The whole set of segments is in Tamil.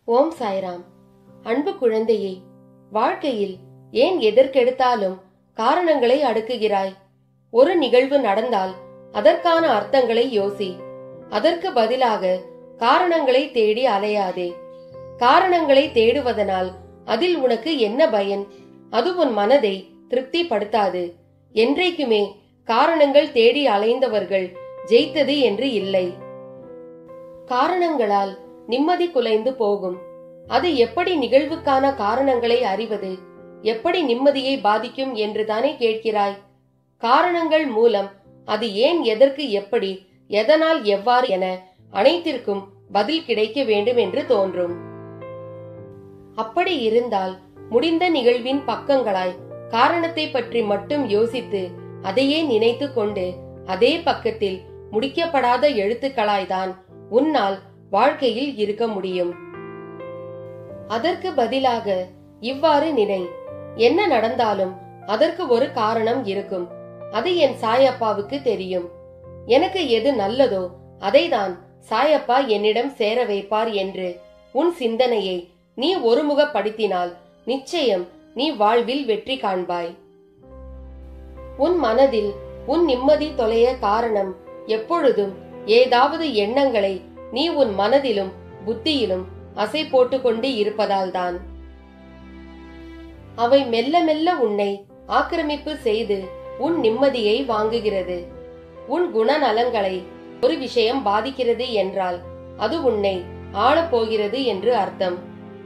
ஓம் சாய்ராம் அன்பு குழந்தையே வாழ்க்கையில் ஏன் எதற்கெடுத்தாலும் காரணங்களை அடுக்குகிறாய் ஒரு நிகழ்வு நடந்தால் அதற்கான அர்த்தங்களை யோசி அதற்கு பதிலாக காரணங்களை தேடி அலையாதே காரணங்களை தேடுவதனால் அதில் உனக்கு என்ன பயன் அது உன் மனதை திருப்திப்படுத்தாது என்றைக்குமே காரணங்கள் தேடி அலைந்தவர்கள் ஜெயித்தது என்று இல்லை காரணங்களால் நிம்மதி குலைந்து போகும் அது எப்படி நிகழ்வுக்கான காரணங்களை அறிவது எப்படி நிம்மதியை பாதிக்கும் என்று தானே கேட்கிறாய் காரணங்கள் மூலம் அது ஏன் எதற்கு எப்படி எதனால் எவ்வாறு என அனைத்திற்கும் பதில் கிடைக்க வேண்டும் என்று தோன்றும் அப்படி இருந்தால் முடிந்த நிகழ்வின் பக்கங்களாய் காரணத்தை பற்றி மட்டும் யோசித்து அதையே நினைத்து கொண்டு அதே பக்கத்தில் முடிக்கப்படாத எழுத்துக்களாய்தான் உன்னால் வாழ்க்கையில் இருக்க முடியும் அதற்கு பதிலாக இவ்வாறு நினை என்ன நடந்தாலும் அதற்கு ஒரு காரணம் இருக்கும் அது என் சாயப்பாவுக்கு தெரியும் எனக்கு எது நல்லதோ அதைதான் சாயப்பா என்னிடம் சேர வைப்பார் என்று உன் சிந்தனையை நீ ஒருமுகப்படுத்தினால் நிச்சயம் நீ வாழ்வில் வெற்றி காண்பாய் உன் மனதில் உன் நிம்மதி தொலைய காரணம் எப்பொழுதும் ஏதாவது எண்ணங்களை நீ உன் மனதிலும் புத்தியிலும் அசை போட்டுக்கொண்டு இருப்பதால்தான் அவை மெல்ல மெல்ல உன்னை ஆக்கிரமிப்பு செய்து உன் நிம்மதியை வாங்குகிறது உன் குணநலங்களை ஒரு விஷயம் பாதிக்கிறது என்றால் அது உன்னை ஆளப் போகிறது என்று அர்த்தம்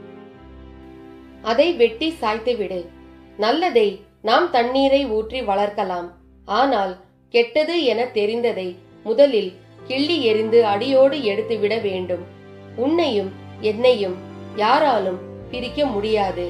அதை வெட்டி சாய்த்துவிடு நல்லதை நாம் தண்ணீரை ஊற்றி வளர்க்கலாம் ஆனால் கெட்டது என தெரிந்ததை முதலில் கிள்ளி எறிந்து அடியோடு எடுத்துவிட வேண்டும் உன்னையும் என்னையும் யாராலும் பிரிக்க முடியாது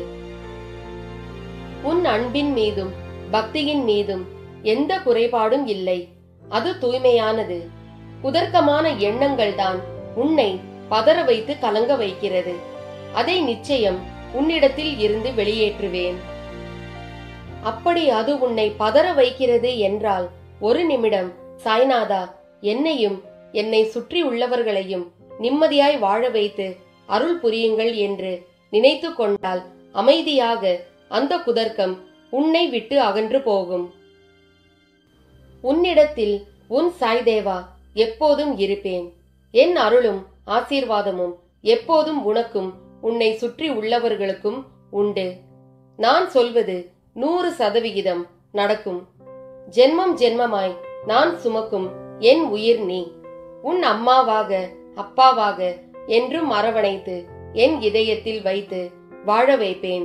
உன் அன்பின் மீதும் பக்தியின் மீதும் எந்த குறைபாடும் இல்லை அது தூய்மையானது குதர்க்கமான எண்ணங்கள் தான் உன்னை பதற வைத்து கலங்க வைக்கிறது அதை நிச்சயம் உன்னிடத்தில் இருந்து வெளியேற்றுவேன் அப்படி அது உன்னை பதற வைக்கிறது என்றால் ஒரு நிமிடம் சாய்நாதா என்னையும் என்னை சுற்றி உள்ளவர்களையும் நிம்மதியாய் வாழ வைத்து அருள் புரியுங்கள் என்று நினைத்து கொண்டால் அமைதியாக அந்த குதர்க்கம் உன்னை விட்டு அகன்று போகும் உன்னிடத்தில் உன் சாய்தேவா எப்போதும் இருப்பேன் என் அருளும் ஆசீர்வாதமும் எப்போதும் உனக்கும் உன்னை சுற்றி உள்ளவர்களுக்கும் உண்டு நான் சொல்வது நூறு சதவிகிதம் நடக்கும் ஜென்மம் ஜென்மமாய் நான் சுமக்கும் என் உயிர் நீ உன் அம்மாவாக அப்பாவாக என்றும் அரவணைத்து என் இதயத்தில் வைத்து வாழ வைப்பேன்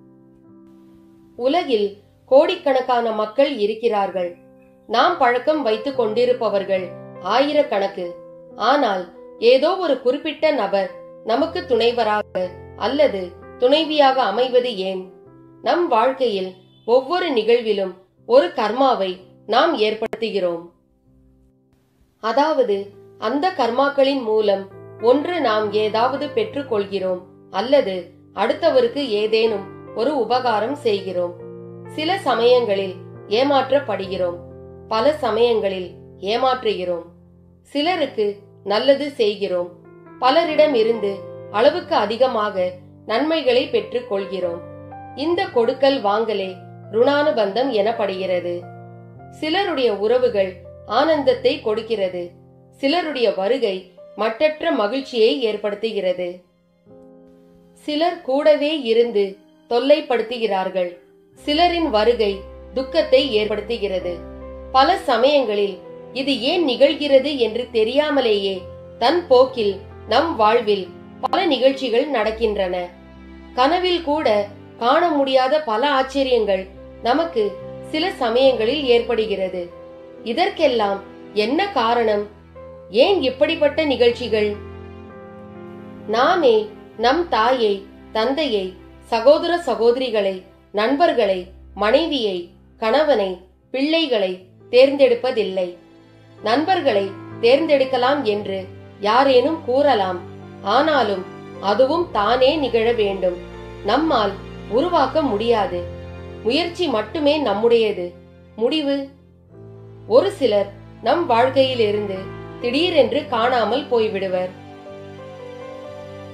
உலகில் கோடிக்கணக்கான மக்கள் இருக்கிறார்கள் நாம் பழக்கம் வைத்துக் கொண்டிருப்பவர்கள் ஆயிரக்கணக்கு ஆனால் ஏதோ ஒரு குறிப்பிட்ட நபர் நமக்கு துணைவராக அல்லது துணைவியாக அமைவது ஏன் நம் வாழ்க்கையில் ஒவ்வொரு நிகழ்விலும் ஒரு கர்மாவை நாம் ஏற்படுத்துகிறோம் அதாவது அந்த கர்மாக்களின் மூலம் ஒன்று நாம் ஏதாவது பெற்றுக் கொள்கிறோம் அல்லது அடுத்தவருக்கு ஏதேனும் ஒரு உபகாரம் செய்கிறோம் சில சமயங்களில் ஏமாற்றப்படுகிறோம் பல சமயங்களில் ஏமாற்றுகிறோம் சிலருக்கு நல்லது செய்கிறோம் பலரிடம் இருந்து அளவுக்கு அதிகமாக நன்மைகளை பெற்றுக் கொள்கிறோம் இந்த கொடுக்கல் வாங்கலே ருணானுபந்தம் எனப்படுகிறது சிலருடைய உறவுகள் ஆனந்தத்தை கொடுக்கிறது சிலருடைய வருகை மட்டற்ற மகிழ்ச்சியை ஏற்படுத்துகிறது சிலர் கூடவே இருந்து தொல்லைப்படுத்துகிறார்கள் சிலரின் வருகை துக்கத்தை ஏற்படுத்துகிறது பல சமயங்களில் இது ஏன் நிகழ்கிறது என்று தெரியாமலேயே தன் போக்கில் நம் வாழ்வில் பல நிகழ்ச்சிகள் நடக்கின்றன கனவில் கூட காண முடியாத பல ஆச்சரியங்கள் நமக்கு சில சமயங்களில் ஏற்படுகிறது இதற்கெல்லாம் என்ன காரணம் ஏன் இப்படிப்பட்ட நிகழ்ச்சிகள் நாமே நம் தாயை தந்தையை சகோதர சகோதரிகளை நண்பர்களை மனைவியை கணவனை பிள்ளைகளை தேர்ந்தெடுப்பதில்லை நண்பர்களை தேர்ந்தெடுக்கலாம் என்று யாரேனும் கூறலாம் ஆனாலும் அதுவும் தானே நிகழ வேண்டும் நம்மால் உருவாக்க முடியாது முயற்சி மட்டுமே நம்முடையது முடிவு ஒரு சிலர் நம் வாழ்க்கையில் இருந்து திடீரென்று காணாமல் போய்விடுவர்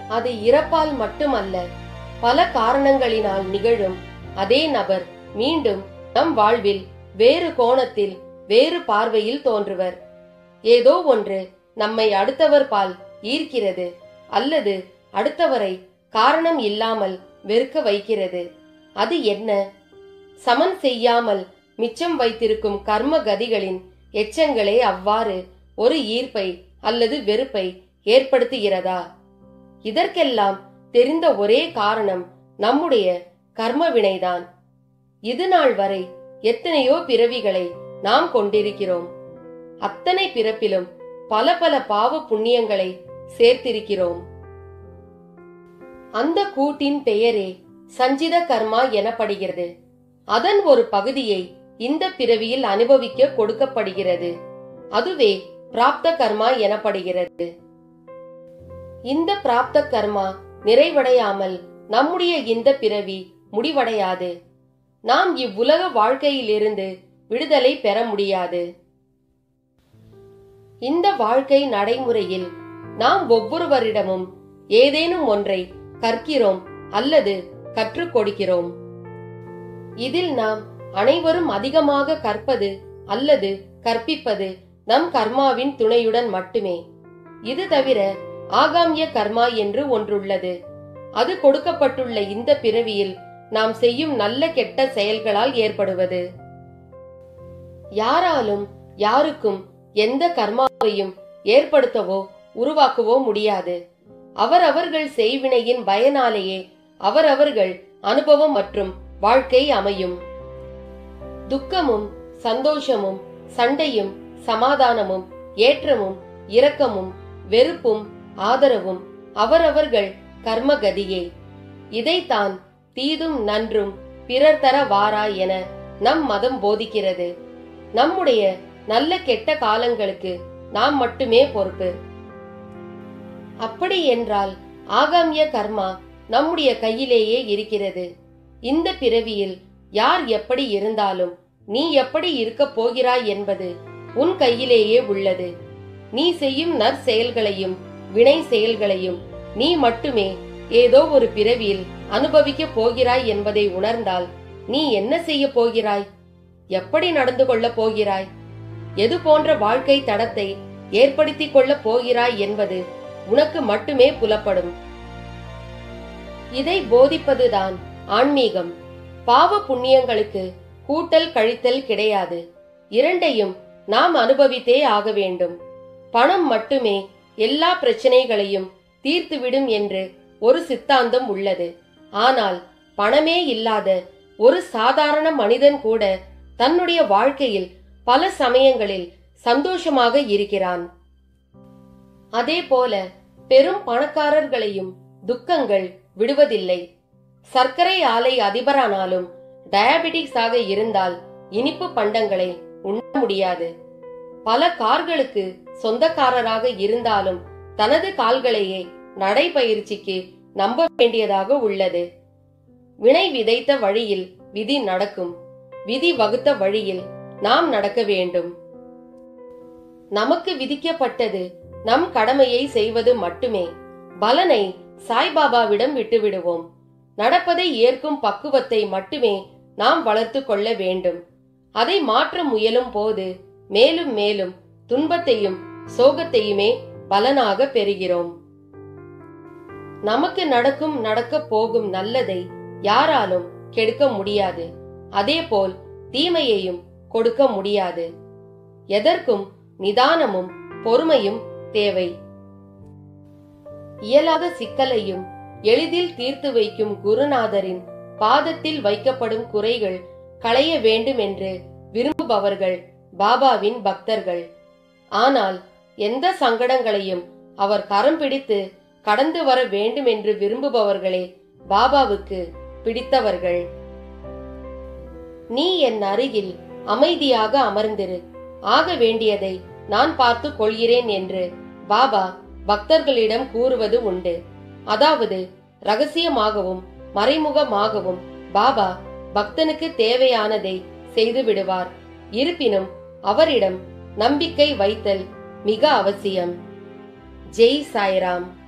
அது இறப்பால் மட்டுமல்ல பல காரணங்களினால் நிகழும் அதே நபர் மீண்டும் நம் வாழ்வில் வேறு கோணத்தில் வேறு பார்வையில் தோன்றுவர் ஏதோ ஒன்று நம்மை அடுத்தவர் பால் ஈர்க்கிறது அல்லது அடுத்தவரை காரணம் இல்லாமல் வெறுக்க வைக்கிறது அது என்ன சமன் செய்யாமல் மிச்சம் வைத்திருக்கும் கர்ம கதிகளின் எச்சங்களே அவ்வாறு ஒரு ஈர்ப்பை அல்லது வெறுப்பை ஏற்படுத்துகிறதா இதற்கெல்லாம் தெரிந்த ஒரே காரணம் நம்முடைய கர்ம வினைதான் இது நாள் வரை எத்தனையோ பிறவிகளை நாம் கொண்டிருக்கிறோம் அத்தனை பிறப்பிலும் பல பல பாவ புண்ணியங்களை சேர்த்திருக்கிறோம் அந்த கூட்டின் பெயரே சஞ்சித கர்மா எனப்படுகிறது அதன் ஒரு பகுதியை இந்த பிறவியில் அனுபவிக்க கொடுக்கப்படுகிறது அதுவே பிராப்த கர்மா எனப்படுகிறது இந்த பிராப்த கர்மா நிறைவடையாமல் நம்முடைய இந்த பிறவி முடிவடையாது நாம் இவ்வுலக வாழ்க்கையிலிருந்து விடுதலை பெற முடியாது இந்த வாழ்க்கை நடைமுறையில் நாம் ஒவ்வொருவரிடமும் ஏதேனும் ஒன்றை கற்கிறோம் அல்லது கற்றுக் கொடுக்கிறோம் இதில் நாம் அனைவரும் அதிகமாக கற்பது அல்லது கற்பிப்பது நம் கர்மாவின் துணையுடன் மட்டுமே இது தவிர ஆகாமிய கர்மா என்று ஒன்றுள்ளது அது கொடுக்கப்பட்டுள்ள இந்த பிறவியில் நாம் செய்யும் நல்ல கெட்ட செயல்களால் ஏற்படுவது யாராலும் யாருக்கும் எந்த கர்மாவையும் ஏற்படுத்தவோ உருவாக்கவோ முடியாது அவரவர்கள் செய்வினையின் பயனாலேயே அவரவர்கள் அனுபவம் மற்றும் வாழ்க்கை அமையும் துக்கமும் சந்தோஷமும் சண்டையும் சமாதானமும் ஏற்றமும் இரக்கமும் வெறுப்பும் ஆதரவும் அவரவர்கள் கர்மகதியே இதைத்தான் தீதும் நன்றும் பிறர் தர வாரா என நம் மதம் போதிக்கிறது நம்முடைய நல்ல கெட்ட காலங்களுக்கு நாம் மட்டுமே பொறுப்பு அப்படி என்றால் ஆகாமிய கர்மா நம்முடைய கையிலேயே இருக்கிறது இந்த பிறவியில் யார் எப்படி இருந்தாலும் நீ எப்படி இருக்கப் போகிறாய் என்பது உன் கையிலேயே உள்ளது நீ செய்யும் நற்செயல்களையும் வினை செயல்களையும் நீ மட்டுமே ஏதோ ஒரு பிறவியில் அனுபவிக்கப் போகிறாய் என்பதை உணர்ந்தால் நீ என்ன செய்ய போகிறாய் எப்படி நடந்து கொள்ளப் போகிறாய் எது போன்ற வாழ்க்கை தடத்தை ஏற்படுத்திக் கொள்ளப் போகிறாய் என்பது உனக்கு மட்டுமே புலப்படும் இதை போதிப்பதுதான் ஆன்மீகம் பாவ புண்ணியங்களுக்கு கூட்டல் கழித்தல் கிடையாது இரண்டையும் நாம் அனுபவித்தே ஆக வேண்டும் பணம் மட்டுமே எல்லா பிரச்சனைகளையும் தீர்த்துவிடும் என்று ஒரு சித்தாந்தம் உள்ளது ஆனால் பணமே இல்லாத ஒரு சாதாரண மனிதன் கூட தன்னுடைய வாழ்க்கையில் பல சமயங்களில் சந்தோஷமாக இருக்கிறான் அதே போல பெரும் பணக்காரர்களையும் துக்கங்கள் விடுவதில்லை சர்க்கரை ஆலை அதிபரானாலும் டயபெட்டிக்ஸ் ஆக இருந்தால் இனிப்பு பண்டங்களை உண்ண முடியாது பல கார்களுக்கு சொந்தக்காரராக இருந்தாலும் தனது கால்களையே நடைபயிற்சிக்கு நம்ப வேண்டியதாக உள்ளது வினை விதைத்த வழியில் விதி நடக்கும் விதி வகுத்த வழியில் நாம் நடக்க வேண்டும் நமக்கு விதிக்கப்பட்டது நம் கடமையை செய்வது மட்டுமே பலனை சாய்பாபாவிடம் விட்டுவிடுவோம் நடப்பதை ஏற்கும் பக்குவத்தை மட்டுமே நாம் வளர்த்து கொள்ள வேண்டும் அதை மாற்ற முயலும் போது மேலும் மேலும் துன்பத்தையும் சோகத்தையுமே பலனாக பெறுகிறோம் நமக்கு நடக்கும் நடக்கப் போகும் நல்லதை யாராலும் கெடுக்க முடியாது அதேபோல் தீமையையும் கொடுக்க முடியாது எதற்கும் நிதானமும் பொறுமையும் தேவை இயலாத சிக்கலையும் எளிதில் தீர்த்து வைக்கும் குருநாதரின் பாதத்தில் வைக்கப்படும் குறைகள் களைய வேண்டும் என்று விரும்புபவர்கள் பாபாவின் பக்தர்கள் ஆனால் எந்த சங்கடங்களையும் அவர் கரம் பிடித்து கடந்து வர வேண்டும் என்று விரும்புபவர்களே பாபாவுக்கு பிடித்தவர்கள் நீ என் அருகில் அமைதியாக அமர்ந்திரு ஆக வேண்டியதை நான் பார்த்து கொள்கிறேன் என்று பாபா பக்தர்களிடம் கூறுவது உண்டு அதாவது ரகசியமாகவும் மறைமுகமாகவும் பாபா பக்தனுக்கு தேவையானதை செய்து விடுவார் இருப்பினும் அவரிடம் நம்பிக்கை வைத்தல் மிக அவசியம் ஜெய் சாய்ராம்